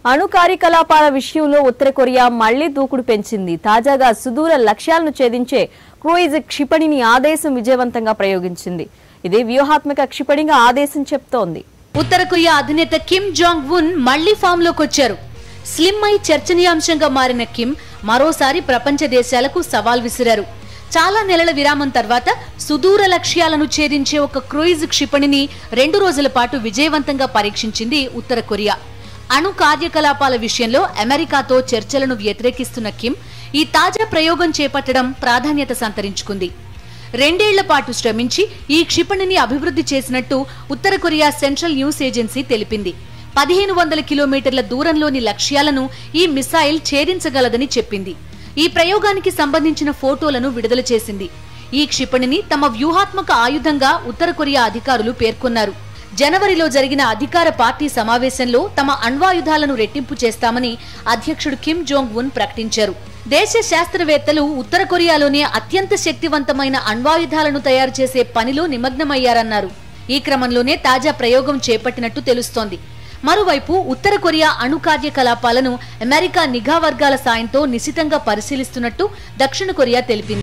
అణు కార్యకలాపాల విషయంలో ఉత్తర కొరియా మళ్లీ దూకుడు పెంచింది తాజాగా సుదూర లక్ష్యాలను ఛేదించే క్రూయిజ్ క్షిపణిని ఆదేశం విజయవంతంగా ప్రయోగించింది ఇది వ్యూహాత్మక క్షిపణిగా ఆదేశం చెప్తోంది ఉత్తర కొరియా అధినేత కిమ్ జాంగ్ ఉన్ మళ్లీ ఫామ్ లోకి వచ్చారు స్లిమ్ అయి చర్చనీయాంశంగా మారిన కిమ్ మరోసారి ప్రపంచ దేశాలకు సవాల్ విసిరారు చాలా నెలల విరామం తర్వాత సుదూర లక్ష్యాలను ఛేదించే ఒక క్రూయిజ్ క్షిపణిని రెండు రోజుల పాటు విజయవంతంగా పరీక్షించింది ఉత్తర కొరియా అణు కార్యకలాపాల విషయంలో అమెరికాతో చర్చలను వ్యతిరేకిస్తున్న కిమ్ ఈ తాజా ప్రయోగం చేపట్టడం ప్రాధాన్యత సంతరించుకుంది రెండేళ్ల పాటు శ్రమించి ఈ క్షిపణిని అభివృద్ధి చేసినట్టు ఉత్తర కొరియా సెంట్రల్ న్యూస్ ఏజెన్సీ తెలిపింది పదిహేను వందల కిలోమీటర్ల దూరంలోని లక్ష్యాలను ఈ మిసైల్ ఛేదించగలదని చెప్పింది ఈ ప్రయోగానికి సంబంధించిన ఫోటోలను విడుదల చేసింది ఈ క్షిపణిని తమ వ్యూహాత్మక ఆయుధంగా ఉత్తర కొరియా అధికారులు పేర్కొన్నారు జనవరిలో జరిగిన అధికార పార్టీ సమావేశంలో తమ అణ్వాయుధాలను రెట్టింపు చేస్తామని అధ్యక్షుడు కిమ్ జోంగ్ ఉన్ ప్రకటించారు దేశ శాస్త్రవేత్తలు ఉత్తర కొరియాలోనే అత్యంత శక్తివంతమైన అణ్వాయుధాలను తయారు చేసే పనిలో నిమగ్నమయ్యారన్నారు ఈ క్రమంలోనే తాజా ప్రయోగం చేపట్టినట్టు తెలుస్తోంది మరోవైపు ఉత్తర కొరియా అణు కార్యకలాపాలను అమెరికా నిఘా వర్గాల సాయంతో నిశితంగా పరిశీలిస్తున్నట్టు దక్షిణ కొరియా తెలిపింది